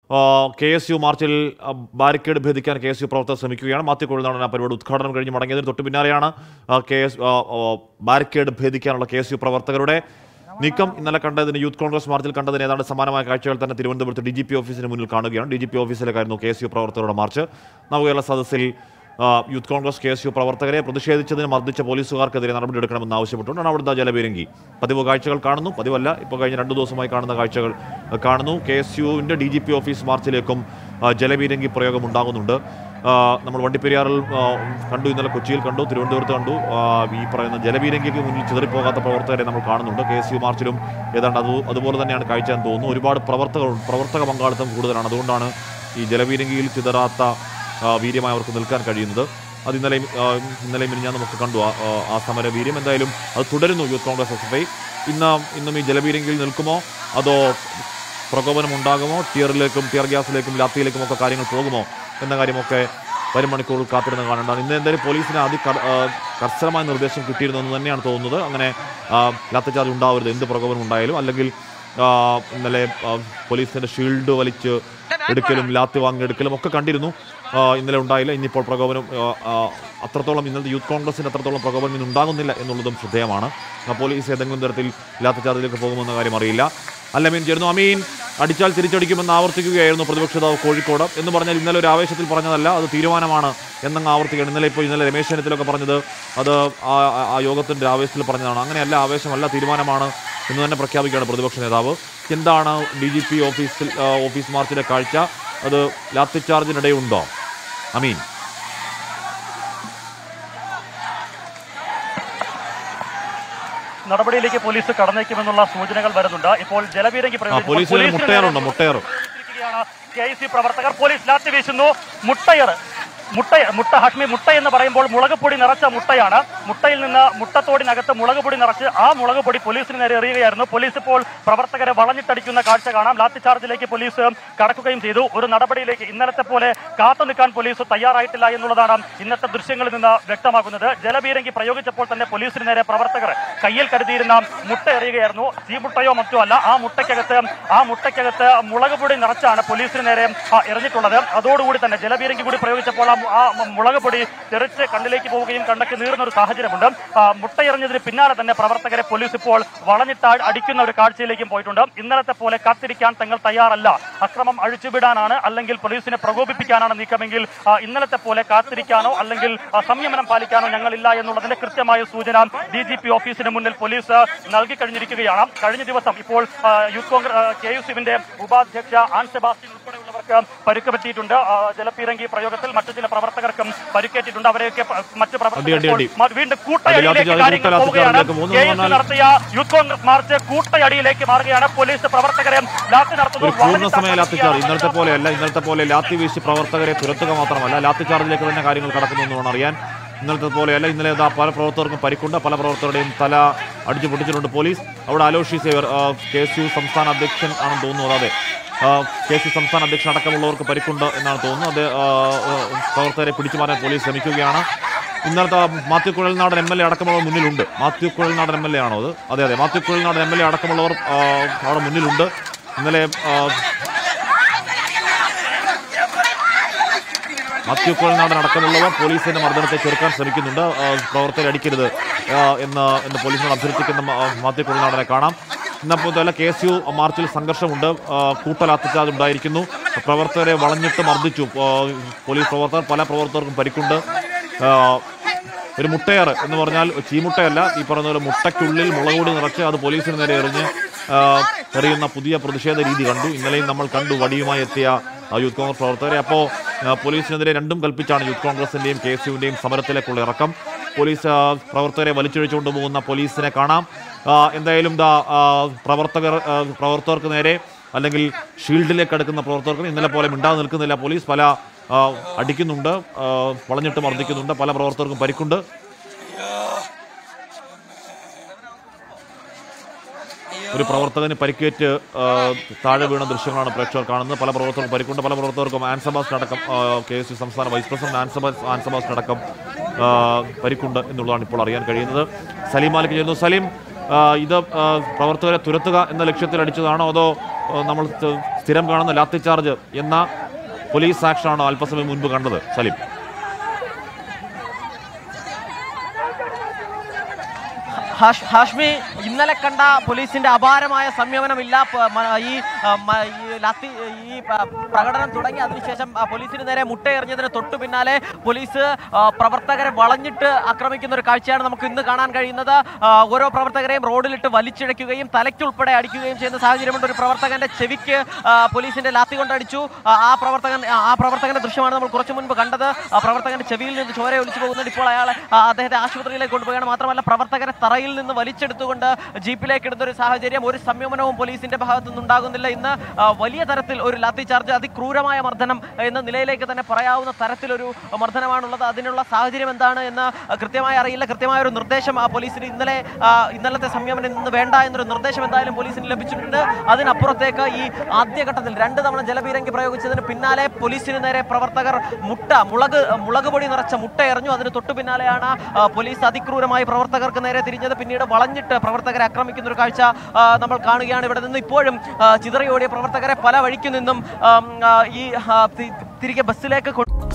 K S U മാർച്ചിൽ ആ, barricade ഭേദിക്കാൻ കെ എസ് യു പ്രവർത്തകർ ശ്രമിക്കുകയാണ് മാത്യു കൊഴുന്നാണ് ആ പരിപാടി ഉദ്ഘാടനം കഴിഞ്ഞ് മടങ്ങിയതിന് തൊട്ട് പിന്നാലെയാണ് ആ, കെ എസ് ആ, ആ, ബാരിക്കേഡ് ഭേദിക്കാനുള്ള കെ എസ് യു പ്രവർത്തകരുടെ നീക്കം ഇന്നലെ കണ്ടതിന് യൂത്ത് കോൺഗ്രസ് മാർച്ചിൽ കണ്ടതിന് ഏതാണ്ട് സമാനമായ കാഴ്ചകൾ തന്നെ തിരുവനന്തപുരത്ത് ഡി ജി പി ഓഫീസിന് മുന്നിൽ കാണുകയാണ് ഡി ജി പി ഓഫീസിലേക്കായിരുന്നു കെ എസ് യു പ്രവർത്തകരുടെ മാർച്ച് നവകേരള സദസ്സിൽ ആ, youth Congress K S U പ്രവർത്തകരെ പ്രതിഷേധിച്ചതിന് മർദ്ദിച്ച പോലീസുകാർക്കെതിരെ നടപടിയെടുക്കണമെന്ന് ആവശ്യപ്പെട്ടുകൊണ്ടാണ് അവിടുത്തെ ജലപീരങ്കി പതിവ് കാഴ്ചകൾ കാണുന്നു പതിവല്ല ഇപ്പോൾ കഴിഞ്ഞ രണ്ട് ദിവസമായി കാണുന്ന കാഴ്ചകൾ ആ, കാണുന്നു കെ എസ് യുവിൻ്റെ ഡി ജി പി ഓഫീസ് മാർച്ചിലേക്കും ആ, ജലപീരങ്കി പ്രയോഗം ഉണ്ടാകുന്നുണ്ട് ആ, നമ്മൾ വണ്ടിപ്പെരിയാറിൽ ആ, കണ്ടു ഇന്നലെ കൊച്ചിയിൽ കണ്ടു തിരുവനന്തപുരത്ത് കണ്ടു ആ, ഈ പറയുന്ന ജലപീരങ്കിക്ക് മുന്നിൽ ചിതറിപ്പോകാത്ത പ്രവർത്തകരെ നമ്മൾ കാണുന്നുണ്ട് കെ എസ് യു മാർച്ചിലും ഏതാണ്ട് അത് അതുപോലെ തന്നെയാണ് കാഴ്ച എന്ന് തോന്നുന്നു ഒരുപാട് പ്രവർത്തകർ പ്രവർത്തക പങ്കാളിത്തം കൂടുതലാണ് അതുകൊണ്ടാണ് ഈ ജലപീരങ്കിയിൽ ചിതറാത്ത ആ, വീര്യമായി അവർക്ക് നിൽക്കാൻ കഴിയുന്നത് അത് ഇന്നലെയും ആ, ഇന്നലെയും ഞാൻ നമുക്ക് കണ്ടു ആ- ആ- ആ സമര വീര്യം എന്തായാലും അത് തുടരുന്നു youth Congress S F I ഇന്ന് ഇന്നും ഈ ജലപീരങ്കിയിൽ നിൽക്കുമോ അതോ പ്രകോപനം ഉണ്ടാകുമോ ടിയറിലേക്കും ടിയർ ഗ്യാസിലേക്കും ലാത്തിയിലേക്കും ഒക്കെ കാര്യങ്ങൾ പോകുമോ എന്ന കാര്യമൊക്കെ വരും മണിക്കൂറിൽ കാത്തിരുന്ന് കാണേണ്ടതാണ് ഇന്ന് എന്തായാലും പോലീസിന് അതി കർ- ആ, കർശനമായ നിർദ്ദേശം കിട്ടിയിരുന്നു എന്ന് തന്നെയാണ് തോന്നുന്നത് അങ്ങനെ ആ, ലാത്തി ചാർജ് ഉണ്ടാവരുത് എന്ത് പ്രകോപനം ഉണ്ടായാലും അല്ലെങ്കിൽ ആ, ഇന്നലെ ആ, പോലീസിന്റെ ഷീൽഡ് വലിച്ച് എടുക്കലും ലാത്തി വാങ്ങിയെടുക്കലും ഒക്കെ കണ്ടിരുന്നു ആ, ഇന്നലെ ഉണ്ടായില്ല ഇന്നിപ്പോൾ പ്രകോപനം ആ, ആ, അത്രത്തോളം ഇന്നത്തെ യൂത്ത് കോൺഗ്രസിന് അത്രത്തോളം പ്രകോപനം ഇന്ന് ഉണ്ടാകുന്നില്ല എന്നുള്ളതും ശ്രദ്ധേയമാണ് ആ, പോലീസ് ഏതെങ്കിലും തരത്തിൽ ലാത്തി ചാർജിലേക്ക് പോകുമെന്ന കാര്യം അറിയില്ല അല്ലമീൻ ചേരുന്നു അമീൻ അടിച്ചാൽ തിരിച്ചടിക്കുമെന്ന് ആവർത്തിക്കുകയായിരുന്നു പ്രതിപക്ഷ നേതാവ് കോഴിക്കോട് എന്ന് പറഞ്ഞാൽ ഇന്നലെ ഒരു ആവേശത്തിൽ പറഞ്ഞതല്ല അത് തീരുമാനമാണ് എന്നങ്ങ് ആവർത്തിക്കുകയാണ് ഇന്നലെ ഇപ്പോൾ ഇന്നലെ രമേശ് ചെന്നിത്തലൊക്കെ പറഞ്ഞത് അത് ആ ആ- ആ യോഗത്തിൻ്റെ ആവേശത്തിൽ പറഞ്ഞതാണ് അങ്ങനെയല്ല ആവേശമല്ല തീരുമാനമാണ് എന്ന് തന്നെ പ്രഖ്യാപിക്കുകയാണ് പ്രതിപക്ഷ നേതാവ് എന്താണ് ഡി ജി പി ഓഫീസിൽ ആ, ഓഫീസ് മാർച്ചിലെ കാഴ്ച അത് ലാത്തിച്ചാർജിനിടയുണ്ടോ അമീൻ നടപടിയിലേക്ക് പോലീസ് കടന്നേക്കുമെന്നുള്ള സൂചനകൾ വരുന്നുണ്ട് ഇപ്പോൾ ജലപീരങ്കി ആ പ്രയോഗിച്ചപ്പോൾ പോലീസിൽ പോലീസിന് മുട്ടയറുണ്ട് നേരെ മുട്ടയർ ഇരിക്കുകയാണ് കെ സി പ്രവർത്തകർ പോലീസ് ലാത്തി വീശുന്നു മുട്ടയർ മുട്ട മുട്ട ഹഷ്മി മുട്ട എന്ന് പറയുമ്പോൾ മുളക് പൊടി നിറച്ച മുട്ടയാണ് മുട്ടയിൽ നിന്ന് മുട്ടത്തോടിനകത്ത് മുളക് പൊടി നിറച്ച് ആ മുളക് പൊടി പോലീസിന് നേരെ എറിയുകയായിരുന്നു പോലീസ് ഇപ്പോൾ പ്രവർത്തകരെ വളഞ്ഞിട്ടടിക്കുന്ന കാഴ്ച കാണാം ലാത്തി ചാർജിലേക്ക് പോലീസ് കടക്കുകയും ചെയ്തു ഒരു നടപടിയിലേക്ക് ഇന്നലത്തെ പോലെ കാത്തു നിൽക്കാൻ പോലീസ് തയ്യാറായിട്ടില്ല എന്നുള്ളതാണ് ഇന്നത്തെ ദൃശ്യങ്ങളിൽ നിന്ന് വ്യക്തമാക്കുന്നത് ജലപീരങ്കി പ്രയോഗിച്ചപ്പോൾ തന്നെ പോലീസിന് നേരെ പ്രവർത്തകർ കയ്യിൽ കരുതിയിരുന്ന മുട്ട എറിയുകയായിരുന്നു ചീമുട്ടയോ മറ്റോ അല്ല ആ മുട്ടയ്ക്കകത്ത് ആ മുട്ടയ്ക്കകത്ത് മുളക് പൊടി നിറച്ചാണ് പോലീസിന് നേരെ ആ, എറിഞ്ഞിട്ടുള്ളത് അതോടുകൂടി തന്നെ ജലപീരങ്കി കൂടി പ്രയോഗിച്ചപ്പോൾ ആ മു- ആ മു- മുളക് പൊടി തെറിച്ച് കണ്ണിലേക്ക് പോവുകയും കണ്ണൊക്കെ നീറുന്ന ഒരു സാഹചര്യമുണ്ട് ആ, മുട്ട എറിഞ്ഞതിന് പിന്നാലെ തന്നെ പ്രവർത്തകരെ പോലീസ് ഇപ്പോൾ വളഞ്ഞിട്ട് അ- അടിക്കുന്ന ഒരു കാഴ്ചയിലേക്കും പോയിട്ടുണ്ട് ഇന്നലത്തെ പോലെ കാത്തിരിക്കാൻ തങ്ങൾ തയ്യാറല്ല അക്രമം അഴിച്ചുവിടാനാണ് അല്ലെങ്കിൽ പോലീസിനെ പ്രകോപിപ്പിക്കാനാണ് നീക്കമെങ്കിൽ ആ, ഇന്നലത്തെ പോലെ കാത്തിരിക്കാനോ അല്ലെങ്കിൽ ആ, സംയമനം പാലിക്കാനോ ഞങ്ങളില്ല എന്നുള്ളതിന്റെ കൃത്യമായ സൂചന ഡി ജി പി ഓഫീസിന് മുന്നിൽ പോലീസ് നൽകി കഴിഞ്ഞിരിക്കുകയാണ് കഴിഞ്ഞ ദിവസം ഇപ്പോൾ ആ, യൂത്ത് കോൺഗ്രസ് കെ യു സിവിന്റെ ഉപാധ്യക്ഷ ആൻ സെബാസ്റ്റ്യൻ ഉൾപ്പെടെയുള്ളവർക്ക് പരുക്ക് പറ്റിയിട്ടുണ്ട് ആ, ജലപീരങ്കി പ്രയോഗത്തിൽ മറ്റു ചില പ്രവർത്തകർക്കും പരിക്കേറ്റിട്ടുണ്ട് അവരെയൊക്കെ പ- മറ്റ് അടി, അടി, അടി. പ്രവർത്തകർ വീണ്ടും കൂട്ടയടിയിലേക്ക് ലാത്തിചാർജ്, കാര്യങ്ങൾ കൂട്ട പോവുകയാണ് ലാത്തിചാർജിലേക്ക് മൂന്ന് കെ എസ് മൂന്നാല് നടത്തിയ യൂത്ത് കോൺഗ്രസ് മാർച്ച് കൂട്ടയടിയിലേക്ക് മാറുകയാണ് പോലീസ് പ്രവർത്തകരെ ലാത്തി നടത്തുന്നു ഒരു പൂർണ്ണസമയ ലാത്തി ചാർജ് ഇന്നലത്തെ പോലെയല്ല ഇന്നലത്തെ പോലെ ലാത്തി വീശി പ്രവർത്തകരെ തുരത്തുക മാത്രമല്ല ലാത്തി ചാർജിലേക്ക് തന്നെ കാര്യങ്ങൾ കടക്കുന്നു എന്ന് വേണം അറിയാൻ ഇന്നലത്തെ പോലെയല്ല ഇന്നലെ ഇതാ പല പ്രവർത്തകർക്കും പരിക്കുണ്ട് പല പ്രവർത്തകരുടെയും തല അടിച്ചു പൊട്ടിച്ചിട്ടുണ്ട് പോലീസ് അവിടെ Aloshy Xavier K S U സംസ്ഥാന അധ്യക്ഷൻ ആണെന്ന് തോന്നുന്നു അതെ കെ എസ് യു സംസ്ഥാന അധ്യക്ഷൻ അടക്കമുള്ളവർക്ക് പരിക്കുണ്ട് എന്നാണ് തോന്നുന്നത് അത് ആ, ആ, പ്രവർത്തകരെ പിടിച്ചു മാറാൻ പോലീസ് ശ്രമിക്കുകയാണ് ഇന്നലത്തെ Mathew Kuzhalnadan M L A അടക്കമുള്ളവർ മുന്നിലുണ്ട് Mathew Kuzhalnadan M L A ആണോ അത് അതെ അതെ Mathew Kuzhalnadan M L A അടക്കമുള്ളവർ ആ, അവിടെ മുന്നിലുണ്ട് ഇന്നലെ ആ, മാത്യു കുഴൽനാടൻ അടക്കമുള്ളവർ പോലീസിന്റെ മർദ്ദനത്തെ ചെറുക്കാൻ ശ്രമിക്കുന്നുണ്ട് ആ, പ്രവർത്തകരെ അടിക്കരുത് ആ, എന്ന് എന്ന് പോലീസിനോട് അഭ്യർത്ഥിക്കുന്ന മാ- മാത്യു കുഴൽനാടനെ കാണാം ഇന്നപ്പോഴത്തെ കെ എസ് യു മാർച്ചിൽ സംഘർഷമുണ്ട് ആ, കൂട്ടലാത്തിച്ചാർജ് ഉണ്ടായിരിക്കുന്നു പ്രവർത്തകരെ വളഞ്ഞിട്ട് മർദ്ദിച്ചു ആ, പോലീസ് പ്രവർത്തകർ പല പ്രവർത്തകർക്കും പരിക്കുണ്ട് ആ, ഒരു മുട്ടയർ എന്ന് പറഞ്ഞാൽ ചീമുട്ടയല്ല ഈ പറഞ്ഞ പോലെ മുട്ടയ്ക്കുള്ളിൽ മുളക് പൊടി നിറച്ച് അത് പോലീസിന് നേരെ എറിഞ്ഞ് ആ, എറിയുന്ന പുതിയ പ്രതിഷേധ രീതി കണ്ടു ഇന്നലെയും നമ്മൾ കണ്ടു വടിയുമായി എത്തിയ ആ, യൂത്ത് കോൺഗ്രസ് പ്രവർത്തകരെ അപ്പോൾ പോലീസിനെതിരെ രണ്ടും കൽപ്പിച്ചാണ് യൂത്ത് കോൺഗ്രസിന്റെയും കെ എസ് യുവിന്റെയും സമരത്തിലേക്കുള്ള ഇറക്കം പോലീസ് ആ, പ്രവർത്തകരെ വലിച്ചിഴച്ചുകൊണ്ട് പോകുന്ന പോലീസിനെ കാണാം ആ, എന്തായാലും ദാ ആ, പ്രവർത്തകർ ആ, പ്രവർത്തകർക്ക് നേരെ അല്ലെങ്കിൽ ഷീൽഡിലേക്ക് അടുക്കുന്ന പ്രവർത്തകർക്ക് ഇന്നലെ പോലെ മിണ്ടാതെ നിൽക്കുന്നില്ല പോലീസ് പല ആ, അടിക്കുന്നുണ്ട് ആ, വളഞ്ഞിട്ട് മർദ്ദിക്കുന്നുണ്ട് പല പ്രവർത്തകർക്കും പരിക്കുണ്ട് ഒരു പ്രവർത്തകന് പരിക്കേറ്റ് ആ, താഴെ വീണ ദൃശ്യങ്ങളാണ് പ്രേക്ഷകർ കാണുന്നത് പല പ്രവർത്തകർക്കും പരിക്കുണ്ട് പല പ്രവർത്തകർക്കും ആൻസബാസ് അടക്കം കെ എസ് യു സംസ്ഥാന വൈസ് പ്രസിഡന്റ് ആൻസബാസ് ആൻസബാസ് അടക്കം ആ, പരിക്കുണ്ട് എന്നുള്ളതാണ് ഇപ്പോൾ അറിയാൻ കഴിയുന്നത് സലീം മാലിക് ചെയ്യുന്നു സലീം ആ, ഇത് ആ, പ്രവർത്തകരെ തുരത്തുക എന്ന ലക്ഷ്യത്തിൽ അടിച്ചതാണോ അതോ ആ, നമ്മൾ സ്ഥ- സ്ഥിരം കാണുന്ന ലാത്തി ചാർജ് എന്ന പോലീസ് ആക്ഷനാണ് അല്പസമയം മുൻപ് കണ്ടത് സലീം ഹാഷ്- ഹാഷ്മി ഇന്നലെ കണ്ട പോലീസിന്റെ അപാരമായ സംയമനമില്ല പ- മ- ഈ ആ, മ- ഈ ലത്തി ഈ പ- പ്രകടനം തുടങ്ങി അതിനുശേഷം ആ, പോലീസിന് നേരെ മുട്ടയെറിഞ്ഞതിന് തൊട്ടു പിന്നാലെ പോലീസ് ആ, പ്രവർത്തകരെ വളഞ്ഞിട്ട് ആക്രമിക്കുന്ന ഒരു കാഴ്ചയാണ് നമുക്ക് ഇന്ന് കാണാൻ കഴിയുന്നത് ആ, ഓരോ പ്രവർത്തകരെയും റോഡിലിട്ട് വലിച്ചിഴയ്ക്കുകയും തലയ്ക്കുൾപ്പെടെ അടിക്കുകയും ചെയ്യുന്ന സാഹചര്യമുണ്ട് ഒരു പ്രവർത്തകന്റെ ചെവിക്ക് ആ, പോലീസിന്റെ ലാത്തി കൊണ്ട് അടിച്ചു ആ, ആ പ്രവർത്തകൻ ആ ആ പ്രവർത്തകന്റെ ദൃശ്യമാണ് നമ്മൾ കുറച്ചു മുൻപ് കണ്ടത് ആ പ്രവർത്തകന്റെ ചെവിയിൽ നിന്ന് ചോര ഒലിച്ചു പോകുന്നുണ്ട് ഇപ്പോൾ അയാളെ ആ, അദ്ദേഹത്തെ ആശുപത്രിയിലേക്ക് കൊണ്ടുപോവുകയാണ് മാത്രമല്ല പ്രവർത്തകരെ തറയിൽ നിന്ന് വലിച്ചെടുത്തുകൊണ്ട് ജീപ്പിലേക്ക് ഇടുന്ന ഒരു സാഹചര്യം ഒരു സംയമനവും പോലീസിന്റെ ഭാഗത്തു നിന്നുണ്ടാകുന്നില്ല ഇന്ന് ആ, വലിയ തരത്തിൽ ഒരു ലാത്തി ചാർജ് അതിക്രൂരമായ മർദ്ദനം എന്ന നിലയിലേക്ക് തന്നെ പറയാവുന്ന തരത്തിലൊരു മർദ്ദനമാണുള്ളത് അതിനുള്ള സാഹചര്യം എന്താണ് എന്ന് കൃത്യമായി അറിയില്ല കൃത്യമായ ഒരു നിർദ്ദേശം ആ പോലീസിന് ഇന്നലെ ആ, ഇന്നലത്തെ സംയമനം ഇന്ന് വേണ്ട എന്നൊരു നിർദ്ദേശം എന്തായാലും പോലീസിന് ലഭിച്ചിട്ടുണ്ട് അതിനപ്പുറത്തേക്ക് ഈ ആദ്യഘട്ടത്തിൽ രണ്ട് തവണ ജലപീരങ്കി പ്രയോഗിച്ചതിന് പിന്നാലെ പോലീസിന് നേരെ പ്രവർത്തകർ മുട്ട മുളക് മുളക് പൊടി നിറച്ച മുട്ട എറിഞ്ഞു അതിന് തൊട്ടു പിന്നാലെയാണ് ആ, പോലീസ് അതിക്രൂരമായി പ്രവർത്തകർക്ക് നേരെ തിരിഞ്ഞത് പിന്നീട് വളഞ്ഞിട്ട് പ്രവർത്തകരെ ആക്രമിക്കുന്ന ഒരു കാഴ്ച ആ, നമ്മൾ കാണുകയാണ് ഇവിടെ നിന്ന് ഇപ്പോഴും ആ, ചിതറിയോടിയ പ്രവർത്തകരെ പല വഴിക്കു നിന്നും ആം, ആ, ഈ ആ, തി- തിരികെ ബസ്സിലേക്ക് കൊ-